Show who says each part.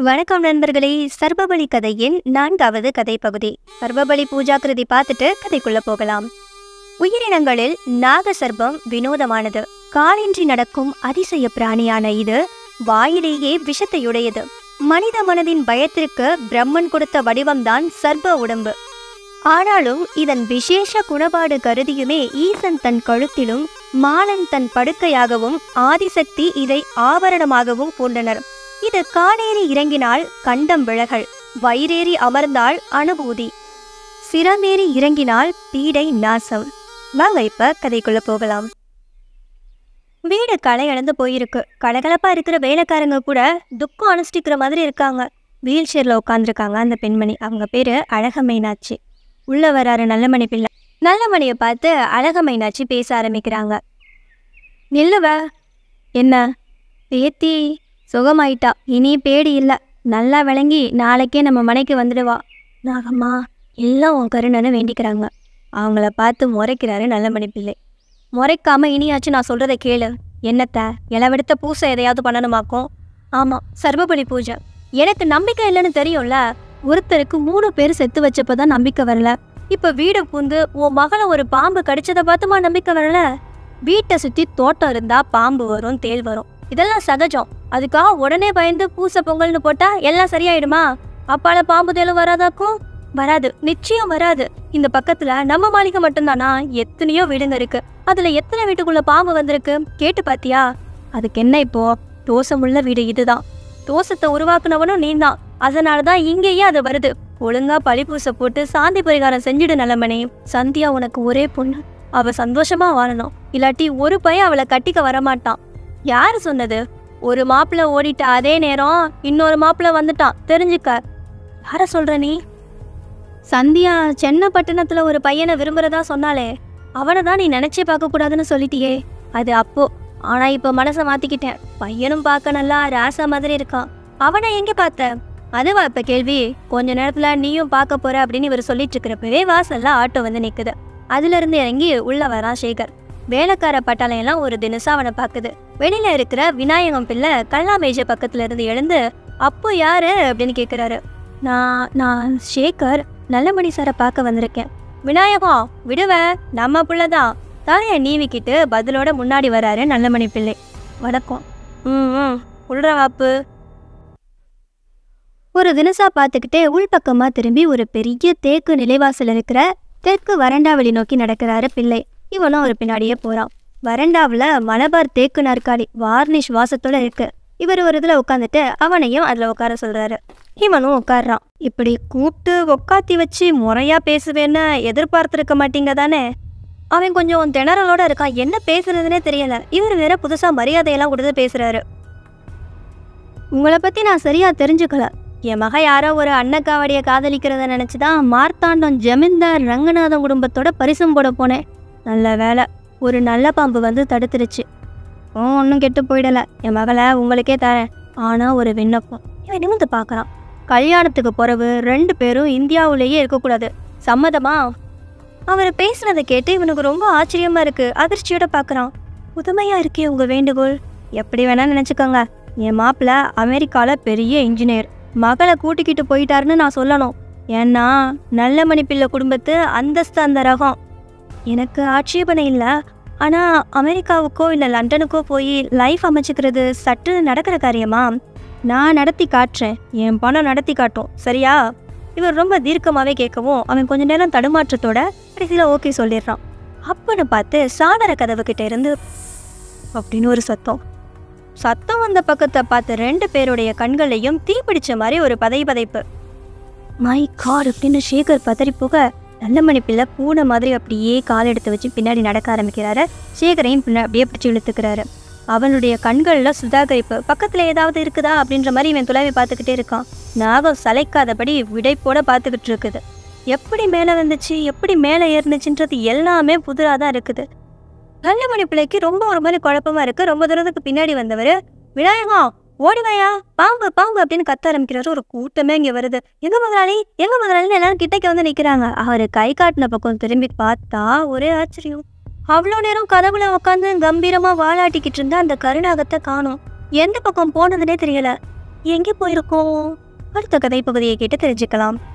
Speaker 1: வணக்கம் நண்பர்களே சர்வபலி கதையின் நான்காவது கதை பகுதி சர்வபலி பூஜா கிருதி பார்த்துட்டு கதைக்குள்ள போகலாம் உயிரினங்களில் நாக சர்ப்பம் வினோதமானது காலின்றி நடக்கும் அதிசய பிராணியான இது வாயிலேயே விஷத்தையுடையது மனித மனதின் பயத்திற்கு பிரம்மன் கொடுத்த வடிவம்தான் சர்ப்ப உடம்பு ஆனாலும் இதன் விசேஷ குணபாடு கருதியுமே ஈசன் தன் கழுத்திலும் மாலன் தன் படுக்கையாகவும் ஆதிசக்தி இதை ஆபரணமாகவும் பூண்டனர் இது காணேறி இறங்கினால் கண்டம் விலகல் வயிறேறி அமர்ந்தால் அனுபூதி சிரமேறி இறங்கினால் பீடை நாசம் வாங்க இப்ப கதைக்குள்ள போகலாம் வீடு களை இழந்து போயிருக்கு கலகலப்பா இருக்கிற வேலைக்காரங்க கூட துக்கம் அனுஷ்டிக்கிற மாதிரி இருக்காங்க வீல் சேர்ல உட்காந்துருக்காங்க அந்த பெண்மணி அவங்க பேரு அழக மீனாட்சி உள்ள வராரு நல்லமணி பிள்ளை நல்லமணியை பார்த்து அழக மீனாட்சி பேச ஆரம்பிக்கிறாங்க நில்லுவ என்ன பேத்தி சுகமாயிட்டா இனி பேடி இல்லை நல்லா விளங்கி நாளைக்கே நம்ம மனைக்கு வந்துடுவா நாகம்மா எல்லாம் உன் கருணன்னு வேண்டிக்கிறாங்க அவங்கள பார்த்து முறைக்கிறாரு நல்லமணி பிள்ளை முறைக்காம இனியாச்சும் நான் சொல்றதை கேளு என்னத்த இளவெடுத்த பூசை எதையாவது பண்ணணுமாக்கும் ஆமாம் சர்வபலி பூஜை எனக்கு நம்பிக்கை இல்லைன்னு தெரியும்ல ஒருத்தருக்கு மூணு பேர் செத்து வச்சப்பதான் நம்பிக்கை வரல இப்ப வீடு பூந்து உன் மகளை ஒரு பாம்பு கடிச்சதை பார்த்துமா நம்பிக்கை வரல வீட்டை சுத்தி தோட்டம் இருந்தா பாம்பு வரும் தேள் வரும் இதெல்லாம் சகஜம் அதுக்காக உடனே பயந்து பூசை பொங்கல்னு போட்டா எல்லாம் சரியாயிடுமா அப்பால பாம்பு தேளும் வராதாக்கும் வராது நிச்சயம் வராது இந்த பக்கத்துல நம்ம மாளிகை மட்டும்தானா எத்தனையோ வீடுங்க இருக்கு அதுல எத்தனை வீட்டுக்குள்ள பாம்பு வந்திருக்கு கேட்டு பாத்தியா அதுக்கு என்ன இப்போ தோசமுள்ள வீடு இதுதான் தோசத்தை உருவாக்குனவனும் நீதான் அதனாலதான் இங்கேயே அது வருது ஒழுங்கா பழிப்பூசை போட்டு சாந்தி பரிகாரம் செஞ்சுடு நிலமனே சந்தியா உனக்கு ஒரே பொண்ணு அவ சந்தோஷமா வாழணும் இல்லாட்டி ஒரு பையன் அவளை கட்டிக்க வரமாட்டான் யாரு சொன்னது ஒரு மாப்பிள்ள ஓடிட்ட அதே நேரம் இன்னொரு மாப்பிள்ள வந்துட்டான் தெரிஞ்சுக்க யார சொல்ற நீ சந்தியா சென்னை பட்டணத்துல ஒரு பையனை விரும்புறதா சொன்னாலே அவனை தான் நீ நினைச்சே பார்க்க கூடாதுன்னு சொல்லிட்டியே அது அப்போ ஆனா இப்ப மனசை மாத்திக்கிட்டேன் பையனும் பார்க்க நல்லா ராசா மாதிரி இருக்கான் அவனை எங்க பார்த்த அதுவா இப்ப கேள்வி கொஞ்ச நேரத்துல நீயும் பார்க்க போற அப்படின்னு இவர் சொல்லிட்டு இருக்கிறப்பவே வாசல்ல ஆட்டோ வந்து நிக்குது அதுல இருந்து இறங்கி உள்ள வரான் சேகர் வேலைக்கார பட்டாளம் எல்லாம் ஒரு தினசா அவனை பாக்குது வெளியில இருக்கிற விநாயகம் பிள்ளை கல்லா மேஜை பக்கத்துல இருந்து எழுந்து அப்போ யாரு அப்படின்னு கேக்குறாரு நான் நான் சேகர் நல்லமணி சாரை பார்க்க வந்திருக்கேன் விநாயகம் விடுவேன் நம்ம பிள்ளைதான் தலையை நீவிக்கிட்டு பதிலோட முன்னாடி வராரு நல்லமணி பிள்ளை வணக்கம் ம் ம் உள்ற வாப்பு ஒரு தினசா பார்த்துக்கிட்டே உள்பக்கமா திரும்பி ஒரு பெரிய தேக்கு நிலைவாசல் இருக்கிற தெற்கு வறண்டாவளி நோக்கி நடக்கிறாரு பிள்ளை இவனும் ஒரு பின்னாடியே போறான் வறண்டாவில் மலபார் தேக்கு நாற்காலி வார்னிஷ் வாசத்தோட இருக்கு இவர் ஒரு இதில் உட்காந்துட்டு அவனையும் அதில் உட்கார சொல்றாரு இவனும் உட்கார்றான் இப்படி கூப்பிட்டு உக்காத்தி வச்சு முறையா பேசுவேன்னு எதிர்பார்த்திருக்க மாட்டீங்க தானே அவன் கொஞ்சம் திணறலோட இருக்கான் என்ன பேசுறதுனே தெரியல இவர் வேற புதுசா மரியாதையெல்லாம் கொடுத்து பேசுறாரு உங்களை பத்தி நான் சரியா தெரிஞ்சுக்கல என் மக யாரோ ஒரு அன்னக்காவடியை காதலிக்கிறத நினைச்சுதான் மார்த்தாண்டம் ஜமீன்தார் ரங்கநாதன் குடும்பத்தோட பரிசம் போட போனேன் நல்ல வேலை ஒரு நல்ல பாம்பு வந்து தடுத்துருச்சு ஒன்றும் கெட்டு போயிடல என் மகளை உங்களுக்கே தரேன் ஆனா ஒரு விண்ணப்பம் இவன் நிமிந்து பார்க்கறான் கல்யாணத்துக்கு பிறகு ரெண்டு பேரும் இந்தியாவுலேயே இருக்கக்கூடாது சம்மதமா அவர் பேசுனதை கேட்டு இவனுக்கு ரொம்ப ஆச்சரியமா இருக்கு அதிர்ச்சியோட பார்க்கறான் புதுமையா இருக்கே உங்க வேண்டுகோள் எப்படி வேணா நினைச்சுக்கோங்க என் மாப்பிள்ள அமெரிக்கால பெரிய இன்ஜினியர் மகளை கூட்டிக்கிட்டு போயிட்டாருன்னு நான் சொல்லணும் ஏன்னா நல்ல மணி பிள்ளை குடும்பத்து அந்தஸ்து அந்த ரகம் எனக்கு ஆட்சேபனை இல்லை ஆனால் அமெரிக்காவுக்கோ இல்லை லண்டனுக்கோ போய் லைஃப் அமைச்சுக்கிறது சற்று நடக்கிற காரியமா நான் நடத்தி காட்டுறேன் என் பணம் நடத்தி காட்டும் சரியா இவர் ரொம்ப தீர்க்கமாகவே கேட்கவும் அவன் கொஞ்ச நேரம் தடுமாற்றத்தோட கடைசியில் ஓகே சொல்லிடுறான் அப்பன்னு பார்த்து சாளர கதவு கிட்ட இருந்து அப்படின்னு ஒரு சத்தம் சத்தம் வந்த பக்கத்தை பார்த்த ரெண்டு பேருடைய கண்களையும் தீப்பிடிச்ச மாதிரி ஒரு பதை பதைப்பு மை காட் அப்படின்னு சேகர் பதறி போக நல்லமணி பிள்ளை பூனை மாதிரி அப்படியே கால் எடுத்து வச்சு பின்னாடி நடக்க ஆரம்பிக்கிறாரு சேகரையும் பின்ன அப்படியே பிடிச்சி இழுத்துக்கிறாரு அவனுடைய கண்களில் சுதாகரிப்பு பக்கத்தில் ஏதாவது இருக்குதா அப்படின்ற மாதிரி இவன் துளாவி பார்த்துக்கிட்டே இருக்கான் நாகம் சளைக்காதபடி விடைப்போட பார்த்துக்கிட்டு இருக்குது எப்படி மேலே வந்துச்சு எப்படி மேலே ஏறுனுச்சுன்றது எல்லாமே புதுராக தான் இருக்குது நல்லமணி பிள்ளைக்கு ரொம்ப ஒரு மாதிரி குழப்பமா இருக்கு ரொம்ப தூரத்துக்கு பின்னாடி வந்தவர் விநாயகம் ஓடிவாயா பாம்பு பாம்பு அப்படின்னு கத்த ஆரம்பிக்கிறாரு ஒரு கூட்டமே இங்க வருது எங்க முதலாளி எங்க முதலாளின்னு எல்லாரும் கிட்டக்க வந்து நிக்கிறாங்க அவரு கை காட்டின பக்கம் திரும்பி பார்த்தா ஒரே ஆச்சரியம் அவ்வளோ நேரம் கதவுல உட்காந்து கம்பீரமா வாலாட்டிக்கிட்டு இருந்த அந்த கருணாகத்தை காணோம் எந்த பக்கம் போனதுனே தெரியல எங்கே போயிருக்கோம் அடுத்த கதை பகுதியை கேட்டு தெரிஞ்சுக்கலாம்